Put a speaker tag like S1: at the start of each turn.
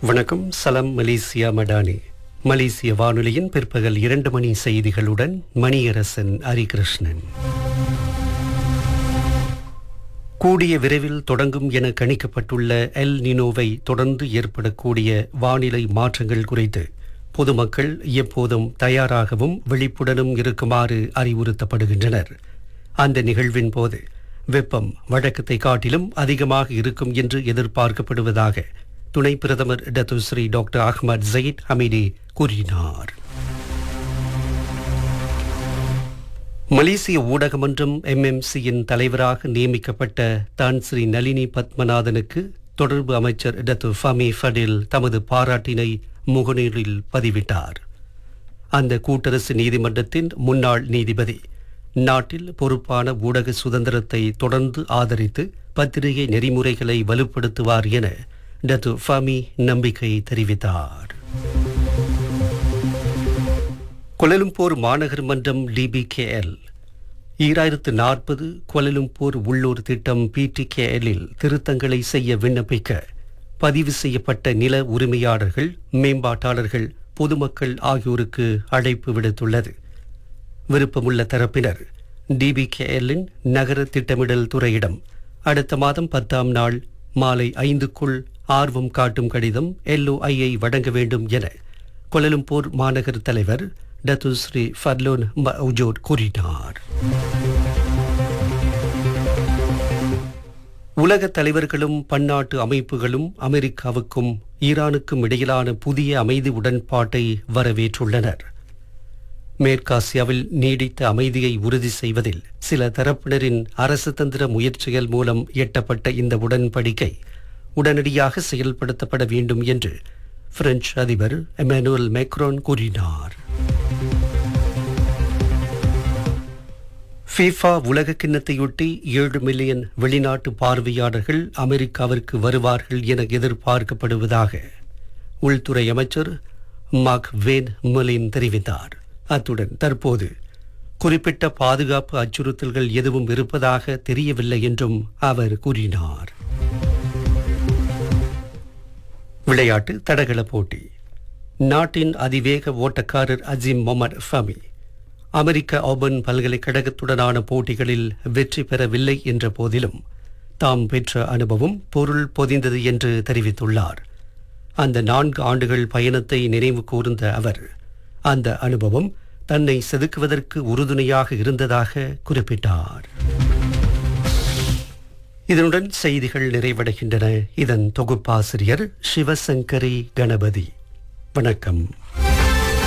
S1: வணக்கம் சலம் மலேசியா மடானி மலேசிய வானொலியின் பிற்பகல் இரண்டு மணி செய்திகளுடன் மணியரசன் ஹரிகிருஷ்ணன் கூடிய விரைவில் தொடங்கும் என கணிக்கப்பட்டுள்ள எல் நினோவை தொடர்ந்து ஏற்படக்கூடிய வானிலை மாற்றங்கள் குறித்து பொதுமக்கள் எப்போதும் தயாராகவும் விழிப்புடனும் இருக்குமாறு அறிவுறுத்தப்படுகின்றனர் அந்த நிகழ்வின் போது வெப்பம் வழக்கத்தை காட்டிலும் அதிகமாக இருக்கும் என்று எதிர்பார்க்கப்படுவதாக துணை பிரதமர் Datuk Seri doctor Ahmad Zahid Hamidi கூறினார் மலேசிய ஊடகமன்றம் எம்எம்சியின் தலைவராக நியமிக்கப்பட்ட தான் ஸ்ரீ நளினி பத்மநாதனுக்கு தொடர்பு அமைச்சர் டத்து ஃபமி ஃபடில் தமது பாராட்டினை முகநூலில் பதிவிட்டார் அந்த கூட்டரசு நீதிமன்றத்தின் முன்னாள் நீதிபதி நாட்டில் பொறுப்பான ஊடக சுதந்திரத்தை தொடர்ந்து ஆதரித்து பத்திரிகை நெறிமுறைகளை வலுப்படுத்துவார் என டத்து ஃபமி நம்பிக்கை தெரிவித்தார் கொலலும்பூர் மாநகர் மன்றம் டிபிகேஎல் ஈராயிரத்து நாற்பது கொலலும்பூர் உள்ளூர் திட்டம் பிடிகேஎல்லில் திருத்தங்களை செய்ய விண்ணப்பிக்க பதிவு செய்யப்பட்ட நில உரிமையாளர்கள் மேம்பாட்டாளர்கள் பொதுமக்கள் ஆகியோருக்கு அழைப்பு விடுத்துள்ளது விருப்பமுள்ள தரப்பினர் டிபிகேஎல்லின் நகர திட்டமிடல் துறையிடம் அடுத்த மாதம் பத்தாம் நாள் மாலை ஐந்துக்குள் ஆர்வம் காட்டும் கடிதம் எல்ஓஐயை வழங்க வேண்டும் என கொலலும்பூர் மாநகர் தலைவர் டத்துஸ்ரீ ஃபர்லோன் மௌஜோர் கூறினார் உலக தலைவர்களும் பன்னாட்டு அமைப்புகளும் அமெரிக்காவுக்கும் ஈரானுக்கும் இடையிலான புதிய அமைதி உடன்பாட்டை வரவேற்றுள்ளனர் மேற்காசியாவில் நீடித்த அமைதியை உறுதி செய்வதில் சில தரப்பினரின் அரசு தந்திர முயற்சிகள் மூலம் எட்டப்பட்ட இந்த உடன்படிக்கை உடனடியாக செயல்படுத்தப்பட வேண்டும் என்று பிரெஞ்சு அதிபர் எமானுவல் மேக்ரோன் கூறினார் ஃபீஃபா உலக கிண்ணத்தையொட்டி ஏழு மில்லியன் வெளிநாட்டு பார்வையாளர்கள் அமெரிக்காவிற்கு வருவார்கள் என எதிர்பார்க்கப்படுவதாக உள்துறை அமைச்சர் மாக் வேன் மலின் தெரிவித்தார் அத்துடன் தற்போது குறிப்பிட்ட பாதுகாப்பு அச்சுறுத்தல்கள் எதுவும் இருப்பதாக தெரியவில்லை என்றும் அவர் கூறினார் விளையாட்டு தடகள போட்டி நாட்டின் அதிவேக ஓட்டக்காரர் அஜிம் மொமட் ஃபமி அமெரிக்க ஆபன் பல்கலைக்கழகத்துடனான போட்டிகளில் வெற்றி பெறவில்லை என்ற போதிலும் தாம் பெற்ற அனுபவம் பொருள் பொதிந்தது என்று தெரிவித்துள்ளார் அந்த நான்கு ஆண்டுகள் பயணத்தை நினைவு கூர்ந்த அவர் அந்த அனுபவம் தன்னை செதுக்குவதற்கு உறுதுணையாக இருந்ததாக குறிப்பிட்டார் இதனுடன் செய்திகள் நிறைவடைகின்றன இதன் தொகுப்பாசிரியர் சிவசங்கரி கணபதி வணக்கம்